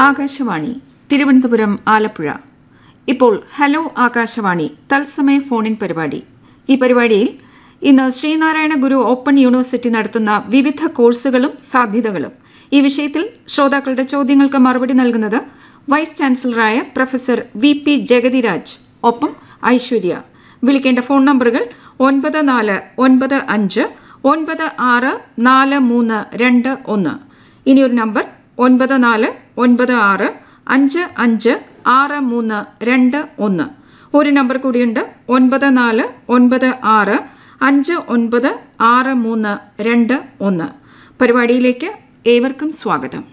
ആകാശവാണി തിരുവനന്തപുരം ആലപ്പുഴ ഇപ്പോൾ ഹലോ ആകാശവാണി തത്സമയ ഫോണിൻ പരിപാടി ഈ പരിപാടിയിൽ ഇന്ന് ശ്രീനാരായണ ഗുരു ഓപ്പൺ യൂണിവേഴ്സിറ്റി നടത്തുന്ന വിവിധ കോഴ്സുകളും സാധ്യതകളും ഈ വിഷയത്തിൽ ശ്രോതാക്കളുടെ ചോദ്യങ്ങൾക്ക് മറുപടി നൽകുന്നത് വൈസ് ചാൻസലറായ പ്രൊഫസർ വി പി ജഗതിരാജ് ഒപ്പം ഐശ്വര്യ വിളിക്കേണ്ട ഫോൺ നമ്പറുകൾ ഒൻപത് നാല് ഒൻപത് അഞ്ച് ഒൻപത് ആറ് നാല് മൂന്ന് രണ്ട് ഒന്ന് ഇനിയൊരു നമ്പർ ഒൻപത് നാല് ഒൻപത് ആറ് അഞ്ച് അഞ്ച് ആറ് മൂന്ന് രണ്ട് ഒന്ന് ഒരു നമ്പർ കൂടിയുണ്ട് ഒൻപത് നാല് ഒൻപത് ആറ് അഞ്ച് ഒൻപത് ആറ് മൂന്ന് രണ്ട് ഒന്ന് പരിപാടിയിലേക്ക് ഏവർക്കും സ്വാഗതം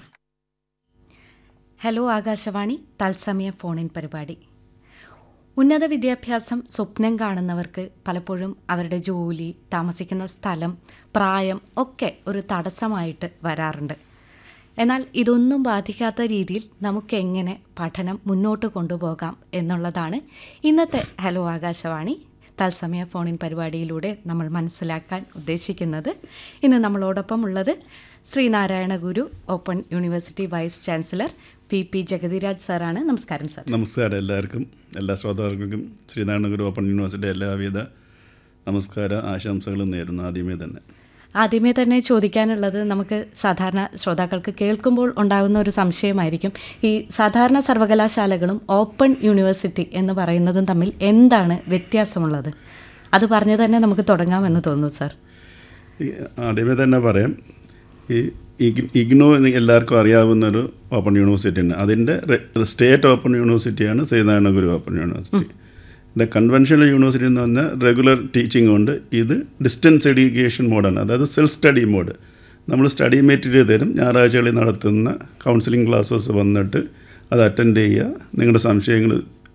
ഹലോ ആകാശവാണി തത്സമയ ഫോണിൻ പരിപാടി ഉന്നത വിദ്യാഭ്യാസം സ്വപ്നം കാണുന്നവർക്ക് പലപ്പോഴും അവരുടെ ജോലി താമസിക്കുന്ന സ്ഥലം പ്രായം ഒക്കെ ഒരു തടസ്സമായിട്ട് വരാറുണ്ട് എന്നാൽ ഇതൊന്നും ബാധിക്കാത്ത രീതിയിൽ നമുക്ക് എങ്ങനെ പഠനം മുന്നോട്ട് കൊണ്ടുപോകാം എന്നുള്ളതാണ് ഇന്നത്തെ ഹലോ ആകാശവാണി തത്സമയ ഫോണിൻ പരിപാടിയിലൂടെ നമ്മൾ മനസ്സിലാക്കാൻ ഉദ്ദേശിക്കുന്നത് ഇന്ന് നമ്മളോടൊപ്പം ഉള്ളത് Sreenarayana Guru open university vice chancellor P P Jagathiraj സാറാണ് നമസ്കാരം സാർ നമസ്കാരം എല്ലാവർക്കും എല്ലാ ശ്രോതാക്കൾക്കും ശ്രീനാരായണ ഗുരു ഓപ്പൺ യൂണിവേഴ്സിറ്റി എല്ലാവിധ നമസ്കാര ആശംസകളും നേരുന്നു ആദ്യമേ തന്നെ ആദ്യമേ തന്നെ ചോദിക്കാനുള്ളത് നമുക്ക് സാധാരണ ശ്രോതാക്കൾക്ക് കേൾക്കുമ്പോൾ ഉണ്ടാകുന്ന ഒരു സംശയമായിരിക്കും ഈ സാധാരണ സർവകലാശാലകളും ഓപ്പൺ യൂണിവേഴ്സിറ്റി എന്ന് പറയുന്നതും തമ്മിൽ എന്താണ് വ്യത്യാസമുള്ളത് അത് പറഞ്ഞു തന്നെ നമുക്ക് തുടങ്ങാമെന്ന് തോന്നുന്നു സാർ ഈ ആദ്യമേ തന്നെ പറയാം ഈ ഇഗ് ഇഗ്നോ എന്ന് എല്ലാവർക്കും അറിയാവുന്ന ഒരു ഓപ്പൺ യൂണിവേഴ്സിറ്റി ഉണ്ട് അതിൻ്റെ സ്റ്റേറ്റ് ഓപ്പൺ യൂണിവേഴ്സിറ്റിയാണ് ശ്രീനാരായണ ഗുരു ഓപ്പൺ യൂണിവേഴ്സിറ്റി ഇത് കൺവെൻഷണൽ യൂണിവേഴ്സിറ്റി എന്ന് പറഞ്ഞാൽ റെഗുലർ ടീച്ചിങ് ഉണ്ട് ഇത് ഡിസ്റ്റൻസ് എഡ്യൂക്കേഷൻ മോഡാണ് അതായത് സെൽഫ് സ്റ്റഡി മോഡ് നമ്മൾ സ്റ്റഡി മെറ്റീരിയൽ തരും ഞായറാഴ്ചകളിൽ നടത്തുന്ന കൗൺസിലിംഗ് ക്ലാസ്സസ് വന്നിട്ട് അത് അറ്റൻഡ് ചെയ്യുക നിങ്ങളുടെ സംശയങ്ങൾ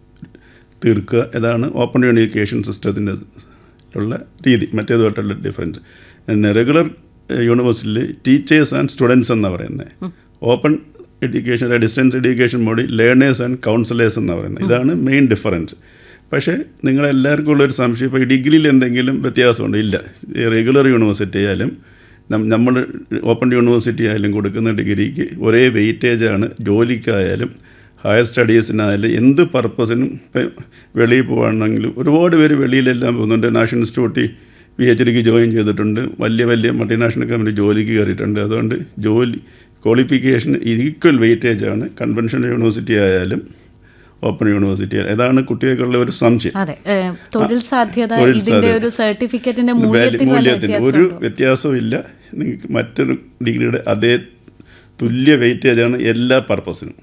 തീർക്കുക ഇതാണ് ഓപ്പൺ എഡ്യൂക്കേഷൻ സിസ്റ്റത്തിൻ്റെ ഉള്ള രീതി മറ്റേതുമായിട്ടുള്ള ഡിഫറൻസ് പിന്നെ റെഗുലർ യൂണിവേഴ്സിറ്റിയിൽ ടീച്ചേഴ്സ് ആൻഡ് സ്റ്റുഡൻസ് എന്നാണ് പറയുന്നത് ഓപ്പൺ എഡ്യൂക്കേഷൻ ഡിസ്റ്റൻസ് എഡ്യൂക്കേഷൻ മോഡി ലേണേഴ്സ് ആൻഡ് കൗൺസിലേഴ്സ് എന്നാണ് പറയുന്നത് ഇതാണ് മെയിൻ ഡിഫറൻസ് പക്ഷേ നിങ്ങളെല്ലാവർക്കും ഉള്ളൊരു സംശയം ഇപ്പോൾ ഈ ഡിഗ്രിയിൽ എന്തെങ്കിലും വ്യത്യാസമുണ്ട് ഇല്ല ഈ റെഗുലർ യൂണിവേഴ്സിറ്റി ആയാലും നമ്മൾ ഓപ്പൺ യൂണിവേഴ്സിറ്റി ആയാലും കൊടുക്കുന്ന ഡിഗ്രിക്ക് ഒരേ വെയിറ്റേജാണ് ജോലിക്കായാലും ഹയർ സ്റ്റഡീസിനായാലും എന്ത് പർപ്പസിനും ഇപ്പം വെളിയിൽ പോകണമെങ്കിലും ഒരുപാട് പേര് വെളിയിലെല്ലാം പോകുന്നുണ്ട് നാഷണൽ ഇൻസ്റ്റിറ്റ്യൂട്ടിൽ പി എച്ച് ഡിക്ക് ജോയിൻ ചെയ്തിട്ടുണ്ട് വലിയ വലിയ മൾട്ടിനാഷണൽ കമ്പനി ജോലിക്ക് കയറിയിട്ടുണ്ട് അതുകൊണ്ട് ജോലി ക്വാളിഫിക്കേഷൻ ഈക്വൽ വെയിറ്റേജാണ് കൺവെൻഷണൽ യൂണിവേഴ്സിറ്റി ആയാലും ഓപ്പൺ യൂണിവേഴ്സിറ്റി ഇതാണ് കുട്ടികൾക്കുള്ള ഒരു സംശയം അതെ ഏഹ്, തൊഴിൽ സാധ്യത തൊഴിൽ ഇതിന്റെ സാധ്യത. ഒരു സർട്ടിഫിക്കറ്റിന്റെ വാല്യൂ- മൂല്യത്തിൽ വല്ല മൂല്യത്തിന് ഒരു വ്യത്യാസമുണ്ടോ? വ്യത്യാസവും ഇല്ല നിങ്ങൾക്ക് മറ്റൊരു ഡിഗ്രിയുടെ അതേ തുല്യ വെയിറ്റേജാണ് എല്ലാ പർപ്പസിനും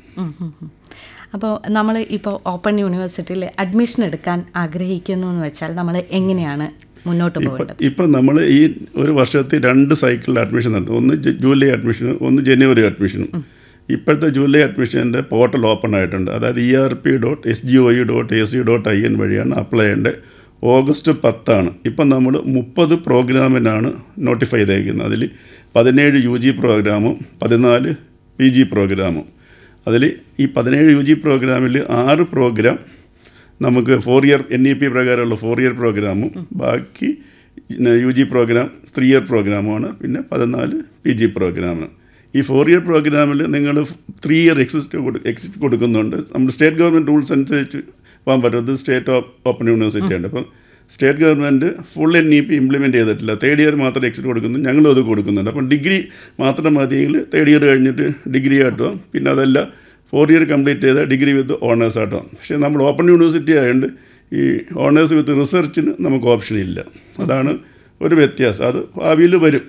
അപ്പോൾ നമ്മൾ ഇപ്പോൾ ഓപ്പൺ യൂണിവേഴ്സിറ്റിയിൽ അഡ്മിഷൻ എടുക്കാൻ ആഗ്രഹിക്കുന്നു എന്ന് വെച്ചാൽ നമ്മൾ എങ്ങനെയാണ് മുന്നോട്ട് ഇപ്പം പോകേണ്ടത് ഇപ്പം നമ്മൾ ഈ ഒരു വർഷത്തിൽ രണ്ട് സൈക്കിളിൽ അഡ്മിഷൻ നടത്തും ഒന്ന് ജു- ജൂലൈ അഡ്മിഷനും ഒന്ന് ജനുവരി അഡ്മിഷനും ഇപ്പോഴത്തെ ജൂലൈ അഡ്മിഷൻ്റെ പോർട്ടൽ ഓപ്പൺ ആയിട്ടുണ്ട് അതായത് E R P dot S G O E dot A C dot I N വഴിയാണ് അപ്ലൈ ചെയ്യേണ്ടത് ഓഗസ്റ്റ് പത്താണ് ഇപ്പം നമ്മൾ മുപ്പത് പ്രോഗ്രാമിനാണ് നോട്ടിഫൈ ചെയ്തേക്കുന്നത് അതിൽ പതിനേഴ് യു ജി പ്രോഗ്രാമും പതിനാല് പി ജി പ്രോഗ്രാമും അതിൽ ഈ പതിനേഴ് യു ജി പ്രോഗ്രാമിൽ ആറ് പ്രോഗ്രാം നമുക്ക് four year N E P പ്രകാരമുള്ള ഫോർ ഇയർ പ്രോഗ്രാമും ബാക്കി U G program three year പ്രോഗ്രാമുമാണ് പിന്നെ പതിനാല് പി ജി പ്രോഗ്രാമാണ് ഈ ഫോർ ഇയർ പ്രോഗ്രാമിൽ നിങ്ങൾ ത്രീ ഇയർ എക്സിറ്റ് കൊടു എക്സിറ്റ് കൊടുക്കുന്നുണ്ട് നമ്മുടെ സ്റ്റേറ്റ് ഗവൺമെൻറ് റൂൾസ് അനുസരിച്ച് പോകാൻ പറ്റുന്നത് സ്റ്റേറ്റ് ഓപ്പൺ യൂണിവേഴ്സിറ്റി ഉണ്ട് അപ്പം state government full N E P implement ചെയ്തിട്ടില്ല തേർഡ് ഇയർ മാത്രം എക്സിറ്റ് കൊടുക്കുന്നു ഞങ്ങളും അത് കൊടുക്കുന്നുണ്ട് അപ്പം ഡിഗ്രി മാത്രം മതിയെങ്കിൽ തേർഡ് ഇയർ കഴിഞ്ഞിട്ട് ഡിഗ്രി ആയിട്ടുക പിന്നെ അതല്ല ഫോർ ഇയർ കംപ്ലീറ്റ് ചെയ്ത ഡിഗ്രി വിത്ത് ഓണേഴ്സ് ആട്ടോ പക്ഷേ നമ്മൾ ഓപ്പൺ യൂണിവേഴ്സിറ്റി ആയതുകൊണ്ട് ഈ ഓണേഴ്സ് വിത്ത് റിസർച്ചിന് നമുക്ക് ഓപ്ഷൻ ഇല്ല അതാണ് ഒരു വ്യത്യാസം അത് ഭാവിയിൽ വരും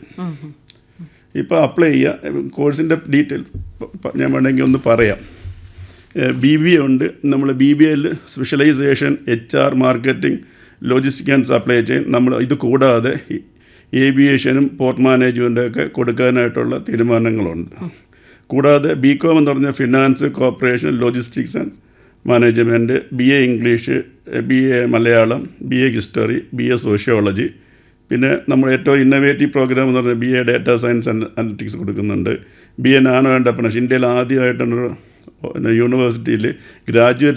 ഇപ്പോൾ അപ്ലൈ ചെയ്യുക കോഴ്സിൻ്റെ ഡീറ്റെയിൽസ് ഞാൻ വേണമെങ്കിൽ ഒന്ന് പറയാം ബി ബി എ ഉണ്ട് നമ്മൾ ബി ബി എയിൽ specialisation H R marketing logistic and supply chain നമ്മൾ ഇത് കൂടാതെ ഏവിയേഷനും പോർട്ട് മാനേജ്മെൻറ്റും ഒക്കെ കൊടുക്കാനായിട്ടുള്ള തീരുമാനങ്ങളുണ്ട് കൂടാതെ ബി കോം എന്ന് പറഞ്ഞ finance corporation logistics and management B A English B A Malayalam B A history B A sociology പിന്നെ നമ്മൾ ഏറ്റവും ഇന്നവേറ്റീവ് പ്രോഗ്രാം എന്ന് പറഞ്ഞാൽ B A data science and analytics കൊടുക്കുന്നുണ്ട് ബി എ നാനോ ആൻഡ് അപ്രനേഷൻ ഇന്ത്യയിൽ ആദ്യമായിട്ടാണ് യൂണിവേഴ്സിറ്റിയിൽ ഗ്രാജുവേറ്റ്